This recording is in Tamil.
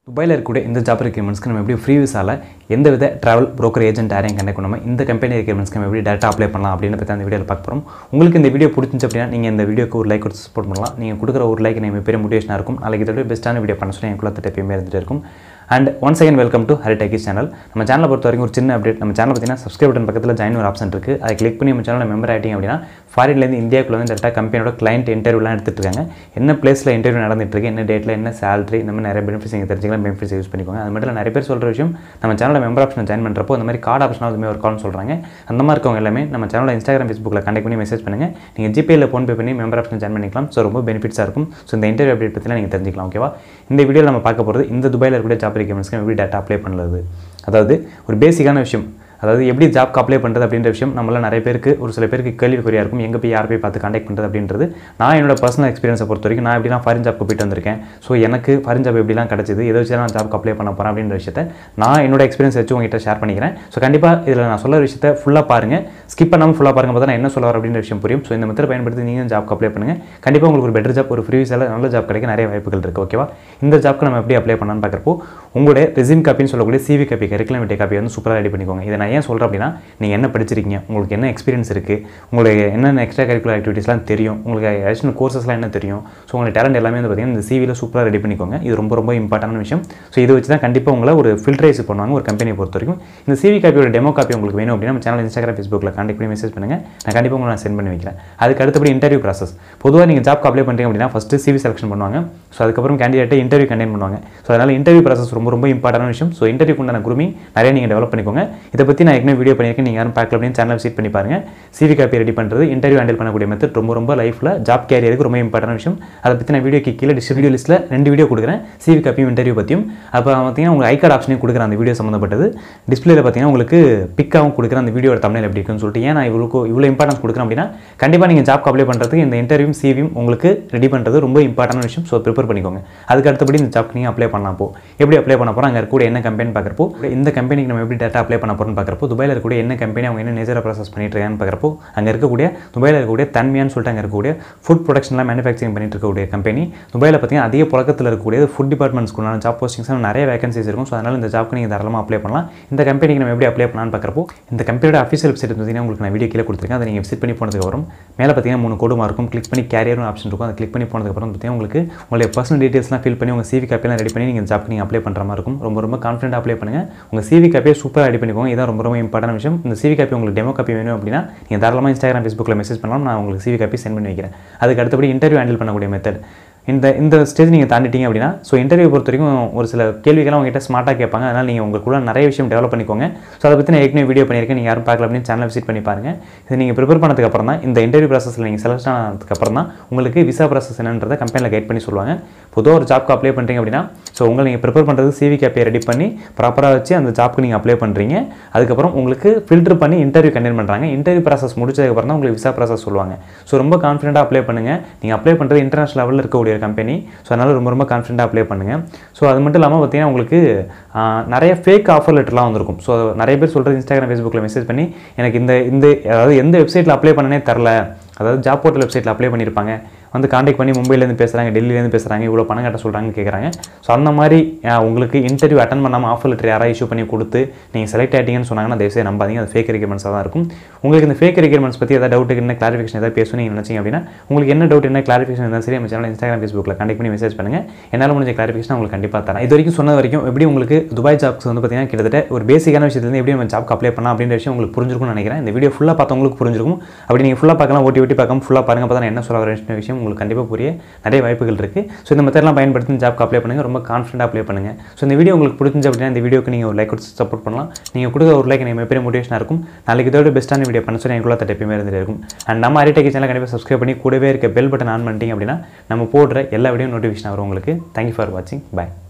துபாயில் இருக்கக்கூடிய இந்த ஜாப் ரெக்யூர்மெண்ட்ஸ்க்கு நம்ம எப்படி ஃப்ரீ விசால எந்த வித ட்ராவல் broker ஏஜென்ட் யாரையும் கண்டக்ட் பண்ணாமல் இந்த கம்பெனி ரெக்யூர்மெண்ட்ஸ்க்கு நம்ம எப்படி டேட்டா அப்ளை பண்ணலாம் அப்படின்னு பற்றி அந்த வீடியோவில் பார்க்க போகிறோம் உங்களுக்கு இந்த வீடியோ பிடிச்சிச்சு அப்படின்னா நீங்கள் இந்த வீடியோக்கு ஒரு லைக் கொடுத்து சப்போர்ட் பண்ணலாம் நீங்கள் கொடுக்குற ஒரு லைக் நீங்கள் பெரிய மோட்டிவேஷனாக இருக்கும் நாளைக்கு இதோட பெஸ்ட்டான வீடியோ பண்ண சொல்லி என் குளத்தை எப்பயுமே இருந்துட்டு இருக்கும் and once again welcome to ஹரிடெக்கிஸ் சேனல் நம்ம சேனலை பொறுத்த வரைக்கும் ஒரு சின்ன அப்டேட் நம்ம சேனல் பார்த்தீங்கன்னா சப்ஸ்கிரைப் பட்டன் பக்கத்தில் ஜாயின் ஒரு ஆப்ஷன் இருக்குது அதை கிளிக் பண்ணி நம்ம சேனலில் மெம்பர் ஆகிட்டிங்க அப்படின்னா ஃபாரின்லேருந்து இந்தியாவுக்குள்ள வந்து டேட்டா கம்பெனியோட கிளைண்ட் இன்டர்வியூலாம் எடுத்துட்டு இருக்காங்க என்ன பிளேஸில் இன்டர்வியூ நடந்துட்டு இருக்கு என்ன டேட்டில் என்ன சேலரி இந்த மாதிரி நிறைய பெனிஃபிட்ஸ் நீங்கள் தெரிஞ்சுக்கலாம் பெனிஃபிட்ஸ் யூஸ் பண்ணிக்கோங்க அது மட்டும் இல்லை நிறைய பேர் சொல்கிற விஷயம் நம்ம சேனலில் மெம்பர் ஆப்ஷன் ஜாயின் பண்ணுறப்போ இந்த மாதிரி கார்டு ஆப்ஷன் அதுமே ஒரு கால்னு சொல்கிறாங்க அந்த மாதிரி இருக்கவங்க எல்லாமே நம்ம சேனலில் இன்ஸ்டாகிராம் ஃபேஸ்புக்கில் கண்டக்ட் பண்ணி மெசேஜ் பண்ணுங்கள் நீங்கள் ஜிபேயில் ஃபோன் பே பண்ணி மெம்பர் ஆப்ஷன் ஜாயின் பண்ணிக்கலாம் ஸோ ரொம்ப பெனிஃபிட்ஸாக இருக்கும் ஸோ இந்த இன்டர்வியூ அப்டேட் பற்றிலாம் நீங்கள் தெரிஞ்சிக்கலாம் ஓகேவா இந்த வீடியோவில் நம்ம பார்க்க போகிறது இந்த துபாயில் இருக்கக்கூடிய ஜாப் ரெக்யூமெண்ட்ஸ்க்கு எப்படி டேட்டா அப்ளை பண்ணுறது அதாவது ஒரு பேசிக்கான விஷயம் அதாவது எப்படி ஜாப்க்கு அப்ளை பண்ணுறது அப்படின்ற விஷயம் நம்மள நிறைய பேருக்கு ஒரு சில பேருக்கு கேள்விக்குறியாக இருக்கும் எங்கே போய் யார் போய் பார்த்து காண்டாக்ட் பண்ணுறது அப்படின்றது நான் என்னோட பர்சனல் எக்ஸ்பீரியன்ஸை பொறுத்த வரைக்கும் நான் எப்படிலாம் ஃபாரின் ஜாப்க்கு போயிட்டு வந்திருக்கேன் ஸோ எனக்கு ஃபாரின் ஜாப் எப்படிலாம் கிடச்சிது எதை வச்சு நான் ஜாப்க்கு அப்ளை பண்ண போகிறேன் அப்படின்ற விஷயத்தை நான் என்னோட எக்ஸ்பீரியன்ஸ் வச்சு உங்ககிட்ட ஷேர் பண்ணிக்கிறேன் ஸோ கண்டிப்பாக இதில் நான் சொல்ல விஷயத்தை ஃபுல்லாக பாருங்கள் ஸ்கிப் பண்ணாமல் ஃபுல்லாக பாருங்க பார்த்தா நான் என்ன சொல்ல வரேன் அப்படின்ற விஷயம் புரியும் ஸோ இந்த மெத்தட் பயன்படுத்தி நீங்கள் ஜாப்க்கு அப்ளை பண்ணுங்கள் கண்டிப்பாக உங்களுக்கு ஒரு பெட்டர் ஜாப் ஒரு ஃப்ரீ விசால நல்ல ஜாப் கிடைக்க நிறைய வாய்ப்புகள் இருக்குது ஓகேவா இந்த ஜாப்க்கு நம்ம எப்படி அப்ளை பண்ணலாம்னு பார்க்குறப்போ உங்களுடைய ரெசிம் காப்பின்னு சொல்லக்கூடிய CV copy curriculum vitae copy வந்து சூப்பராக ரெடி பண்ணிக்கோங்க இதை நான் ஏன் சொல்கிறேன் அப்படின்னா நீங்கள் என்ன படிச்சிருக்கீங்க உங்களுக்கு என்ன எக்ஸ்பீரியன்ஸ் இருக்குது உங்களுக்கு என்னென்ன எக்ஸ்ட்ரா கரிக்குலர் ஆக்டிவிட்டீஸ்லாம் தெரியும் உங்களுக்கு அடிஷனல் கோர்சஸ்லாம் என்ன தெரியும் ஸோ உங்களுக்கு டேலண்ட் எல்லாமே வந்து பார்த்தீங்கன்னா இந்த சிவியில் சூப்பராக ரெடி பண்ணிக்கோங்க இது ரொம்ப ரொம்ப இம்பார்ட்டன்டான விஷயம் ஸோ இதை வச்சு தான் கண்டிப்பாக உங்களை ஒரு ஃபில்ட்ரைஸ் பண்ணுவாங்க ஒரு கம்பெனியை பொறுத்த வரைக்கும் இந்த சிவி காப்பியோட டெமோ காப்பி உங்களுக்கு வேணும் அப்படின்னா நம்ம சேனல் இன்ஸ்டாகிராம் ஃபேஸ்புக்கில் கான்டெக்ட் பண்ணி மெசேஜ் பண்ணுங்கள் நான் கண்டிப்பாக உங்களை நான் சென்ட் பண்ணி வைக்கிறேன் அதுக்கு அடுத்தபடி இன்டர்வியூ ப்ராசஸ் பொதுவாக நீங்கள் ஜாப்க்கு அப்ளை பண்ணுறீங்க அப்படின்னா ஃபஸ்ட்டு சிவி செலக்ஷன் பண்ணுவாங்க ஸோ அதுக்கப்புறம் கேண்டிடேட்டை இன்டர்வியூ கண்டெயின் பண்ணுவாங்க ஸோ அதனால் இன்டர்வியூ ப்ராசஸ் ரொம்ப ரொம்ப இம்பார்ட்டன்டான விஷயம் ஸோ இன்டர்வியூக்கு உண்டான குரூமிங் நிறைய நீங்கள் டெவலப் பண்ணிக்கோங்க இதை பற்றி நான் ஏற்கனவே வீடியோ பண்ணியிருக்கேன் நீங்கள் யாரும் பார்க்கல அப்படின்னு சேனல் விசிட் பண்ணி பாருங்கள் சிவி காப்பி ரெடி பண்ணுறது இன்டர்வியூ ஹேண்டில் பண்ணக்கூடிய மெத்தட் ரொம்ப ரொம்ப லைஃப்பில் ஜாப் கேரியருக்கு ரொம்ப இம்பார்ட்டன்ட் விஷயம் அதை பற்றி நான் வீடியோக்கு கீழே டிஸ்ட்ரிபியூ லிஸ்ட்டில் ரெண்டு வீடியோ கொடுக்குறேன் சிவி காப்பியும் இன்டர்வியூ பற்றியும் அப்போ பார்த்தீங்கன்னா உங்களுக்கு ஐ கார்டு ஆப்ஷனையும் கொடுக்குறேன் அந்த வீடியோ சம்மந்தப்பட்டது டிஸ்பிளேல பார்த்தீங்கன்னா உங்களுக்கு பிக்காகவும் கொடுக்குறேன் அந்த வீடியோட தமிழ் எப்படி இருக்குன்னு சொல்லிட்டு ஏன் நான் இவ்வளோ இவ்வளோ இம்பார்ட்டன்ஸ் கொடுக்குறேன் அப்படின்னா கண்டிப்பாக நீங்கள் ஜாப் அப்ளை பண்ணுறதுக்கு இந்த இன்டர்வியூம் சிவியும் உங்களுக்கு ரெடி பண்ணுறது ரொம்ப இம்பார்ட்டன்ட் விஷயம் ஸோ ப்ரிப்பேர் பண்ணிக்கோங்க அதுக்கு அடுத்தபடி இந்த ஜாப்க்கு நீங்கள் அப்ளை பண்ணலாம் போ எப்படி அப்ளை பண்ண போகிறோம் அங்கே இருக்கக்கூடிய என்ன கம்பெனி பார்க்குறப்போ இந்த கம்பெனிக்கு நம்ம எப்படி டேட்டா அப்ளை பண்ண போகிறோம்னு பார்க்குறப்போ துபாயில் இருக்கக்கூடிய என்ன கம்பெனி அவங்க என்ன நேச்சராக ப்ராசஸ் பண்ணிட்டு இருக்கான்னு பார்க்குறப்போ அங்கே இருக்கக்கூடிய துபாயில் இருக்கக்கூடிய தன்மையான்னு சொல்லிட்டு அங்கே இருக்கக்கூடிய ஃபுட் ப்ரொடக்ஷன்லாம் மேனுஃபேக்சரிங் பண்ணிட்டு இருக்கக்கூடிய கம்பெனி துபாயில் பார்த்தீங்கன்னா அதிக புழக்கத்தில் இருக்கக்கூடிய ஃபுட் டிபார்ட்மெண்ட்ஸ்க்குள்ளான ஜாப் போஸ்டிங்ஸ் நிறைய வேகன்சிஸ் இருக்கும் ஸோ அதனால் இந்த ஜாப்க்கு நீங்கள் தாராளமாக அப்ளை பண்ணலாம் இந்த கம்பெனிக்கு நம்ம எப்படி அப்ளை பண்ணலாம்னு பார்க்குறப்போ இந்த கம்பெனியோட அஃபீஷியல் வெப்சைட் பார்த்தீங்கன்னா உங்களுக்கு நான் வீடியோ கீழே கொடுத்துருக்கேன் அதை நீங்கள் விசிட் பண்ணி போனதுக்கு வரும் மேலே பார்த்தீங்கன்னா மூணு கோடு இருக்கும் கிளிக் பண்ணி கேரியர்னு ஆப்ஷன் இருக்கும் அதை கிளிக் பண்ணி போனதுக்கப்புறம் பார்த்தீங்கன்னா உங்களுக்கு உங்களுடைய பர்சனல் டீட்டெயில்ஸ்லாம் ஃபில் பண்ணி உங்கள் சிவி காப்பியெல்லாம் ரெடி பண்ணி நீங்கள் ஜாப்க்கு நீங்கள் அப்ளை பண்ணுற மாதிரி இருக்கும் ரொம்ப ரொம்ப கான்ஃபிடென்ட் அப்ளை பண்ணுங்கள் உங்கள் சிவி காப்பியை சூப்பராக ரெடி பண்ணிக்கோங்க இதான் ரொம்ப ரொம்ப இம்பார்ட்டன் விஷயம் இந்த சிவி காப்பி உங்களுக்கு டெமோ காப்பி வேணும் அப்படின்னா நீங்கள் தாராளமாக இன்ஸ்டாகிராம் ஃபேஸ்புக்கில் மெசேஜ் பண்ணலாம் நான் உங்களுக்கு சிவி காப்பி சென்ட் பண்ணி வைக்கிறேன் அதுக்கு அடுத்தபடி இன்டர்வியூ ஹேண்டில் பண்ணக்கூடிய மெத்தட் இந்த இந்த ஸ்டேஜ் நீங்கள் தாண்டிட்டீங்க அப்படின்னா ஸோ இன்டர்வியூ பொறுத்த வரைக்கும் ஒரு சில கேள்விகள்லாம் உங்ககிட்ட ஸ்மார்ட்டாக கேட்பாங்க அதனால் நீங்கள் உங்களுக்குள்ள நிறைய விஷயம் டெவலப் பண்ணிக்கோங்க ஸோ அதை பற்றி நான் ஏற்கனவே வீடியோ பண்ணியிருக்கேன் நீங்கள் யாரும் பார்க்கல அப்படின்னு சேனல் விசிட் பண்ணி பாருங்கள் இது நீங்கள் ப்ரிப்பேர் பண்ணதுக்கு அப்புறம் தான் இந்த இன்டர்வியூ ப்ராசஸில் நீங்கள் செலக்ட் ஆனதுக்கு அப்புறம் தான் உங்களுக்கு விசா ப்ராசஸ் என்னன்றதை கம்பெனியில் கைட் பண்ணி சொல்லுவாங்க பொதுவாக ஒரு ஜாப்க்கு அப்ளை பண்ணுறீங்க அப்படின்னா ஸோ உங்களை நீங்கள் ப்ரிப்பேர் பண்ணுறது சிவி கேப்பை ரெடி பண்ணி ப்ராப்பராக வச்சு அந்த ஜாப்க்கு நீங்கள் அப்ளை பண்ணுறீங்க அதுக்கப்புறம் உங்களுக்கு ஃபில்டர் பண்ணி இன்டர்வியூ கண்டெக்ட் பண்ணுறாங்க இன்டர்வியூ ப்ராசஸ் முடிச்சதுக்கப்புறம் தான் உங்களுக்கு விசா ப்ராசஸ் சொல்லுவாங்க ஸோ ரொம்ப கான்ஃபிடென்ட்டாக அப்ளை பண்ணுங்கள் நீங்கள் அப்ளை பண்ணுறது இன்டர்நேஷனல் லெவலில் இருக்கக்கூடிய ஒரு கம்பெனி ஸோ அதனால் ரொம்ப ரொம்ப கான்ஃபிடென்ட்டாக அப்ளை பண்ணுங்கள் ஸோ அது மட்டும் இல்லாமல் பார்த்தீங்கன்னா உங்களுக்கு ஆஹ், நிறைய ஃபேக் ஆஃபர் லெட்டர்லாம் வந்திருக்கும் ஸோ நிறைய பேர் சொல்கிறது இன்ஸ்டாகிராம் ஃபேஸ்புக்கில் மெசேஜ் பண்ணி எனக்கு இந்த இந்த அதாவது எந்த வெப்சைட்டில் அப்ளை பண்ணனே தெரில அதாவது ஜாப் போர்ட்டல் வெப்சைட்டில் அப்ளை பண்ணியிருப்பாங்க வந்து காண்டாக்ட் பண்ணி மும்பைலேருந்து பேசுகிறாங்க டெல்லியிலேருந்து பேசுகிறாங்க இவ்வளோ பணம் கட்ட சொல்கிறாங்கன்னு கேட்குறாங்க ஸோ அந்த மாதிரி ஆஹ், உங்களுக்கு இன்டர்வியூ அட்டன் பண்ணாமல் ஆஃபர் லெட்டர் யாராவது இஷ்யூ பண்ணி கொடுத்து நீங்கள் செலக்ட் ஆகிட்டீங்கன்னு சொன்னாங்கன்னா தயவுசெய்து நம்பாதீங்க அது ஃபேக் ரெக்யூர்மெண்ட்ஸாக தான் இருக்கும் உங்களுக்கு இந்த ஃபேக் ரெக்யூர்மெண்ட்ஸ் பற்றி ஏதாவது டவுட்டுக்கு என்ன கிளாரிஃபிகேஷன் ஏதாவது பேசணும் நீங்கள் நினச்சிங்க அப்படின்னா உங்களுக்கு என்ன டவுட் என்ன கிளாரிஃபிகேஷன் இருந்தாலும் சரி நம்ம சேனல் இன்ஸ்டாகிராம் ஃபேஸ்புக்கில் காண்டாக்ட் பண்ணி மெசேஜ் பண்ணுங்கள் என்னால் முடிஞ்ச கிளாரிஃபிகேஷன் உங்களுக்கு கண்டிப்பாக தரேன் இது வரைக்கும் சொன்ன வரைக்கும் எப்படி உங்களுக்கு துபாய் ஜாப்ஸ் வந்து பார்த்தீங்கன்னா கிட்டத்தட்ட ஒரு பேசிக்கான விஷயத்துலேருந்து எப்படி நம்ம ஜாப்க்கு அப்ளை பண்ணலாம் அப்படின்ற விஷயம் உங்களுக்கு புரிஞ்சிருக்கும்னு நினைக்கிறேன் இந்த வீடியோ ஃபுல்லாக பார்த்தவங்களுக்கு புரிஞ்சிருக்கும் அப்படி நீங்கள் ஃபுல்லாக பார்க்கலாம் ஓட்டி ஓட்டி பார்க்காம ஃபுல்லாக பாருங்க பார்த்தா நான் என்ன சொல்ல வரேன் விஷயம் உங்களுக்கு கண்டிப்பாக புரிய நிறைய வாய்ப்புகள் இருக்குது ஸோ இந்த மெத்தட்லாம் பயன்படுத்தி ஜாப்க்கு அப்ளை பண்ணுங்கள் ரொம்ப கான்ஃபிடென்ட்டாக அப்ளை பண்ணுங்கள் ஸோ இந்த வீடியோ உங்களுக்கு பிடிச்சிருந்துச்சு அப்படின்னா இந்த வீடியோக்கு நீங்கள் ஒரு லைக் கொடுத்து சப்போர்ட் பண்ணலாம் நீங்கள் கொடுக்குற ஒரு லைக் எனக்கு பெரிய மோட்டிவேஷனாக இருக்கும் நாளைக்கு இதோட பெஸ்ட்டான வீடியோ பண்ண சொல்லி எனக்குள்ள தட்டு எப்பயுமே இருந்துட்டு இருக்கும் அண்ட் நம்ம அரிடெக் சேனல் கண்டிப்பாக சப்ஸ்கிரைப் பண்ணி கூடவே இருக்க பெல் பட்டன் ஆன் பண்ணிட்டீங்க அப்படின்னா நம்ம போடுற எல்லா வீடியோ நோட்டிஃபிகேஷன் வரும் உங்களுக்கு தேங்க்யூ ஃபார் வாட்சிங் பை